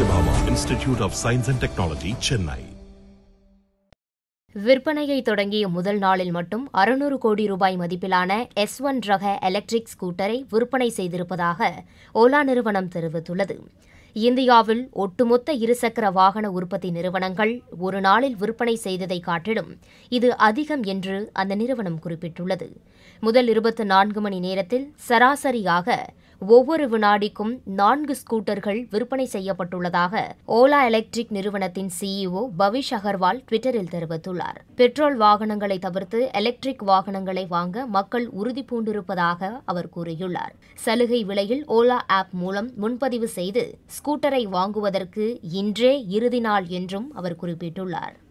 Satyabhama Institute of Science and Technology, Chennai. விற்பனையை தொடங்கிய முதல் நாளில் மட்டும் அறுநூறு கோடி ரூபாய் மதிப்பிலான எஸ் ஒன் ரக எலக்ட்ரிக் ஸ்கூட்டரை விற்பனை செய்திருப்பதாக ஓலா நிறுவனம் தெரிவித்துள்ளது இந்தியாவில் ஒட்டுமொத்த இருசக்கர வாகன உற்பத்தி நிறுவனங்கள் ஒரு நாளில் விற்பனை செய்ததை காட்டிலும் இது அதிகம் என்று அந்த நிறுவனம் குறிப்பிட்டுள்ளது முதல் இருபத்தி நான்கு மணி நேரத்தில் சராசரியாக ஒவ்வொரு வினாடிக்கும் நான்கு ஸ்கூட்டர்கள் விற்பனை செய்யப்பட்டுள்ளதாக ஓலா எலக்ட்ரிக் நிறுவனத்தின் சிஇஓ பவிஷ் அகர்வால் ட்விட்டரில் தெரிவித்துள்ளார் பெட்ரோல் வாகனங்களை தவிர்த்து எலக்ட்ரிக் வாகனங்களை வாங்க மக்கள் உறுதி பூண்டிருப்பதாக அவர் கூறியுள்ளார் சலுகை விலையில் ஓலா ஆப் மூலம் முன்பதிவு செய்து ஸ்கூட்டரை வாங்குவதற்கு இன்றே இறுதி நாள் என்றும் அவர் குறிப்பிட்டுள்ளார்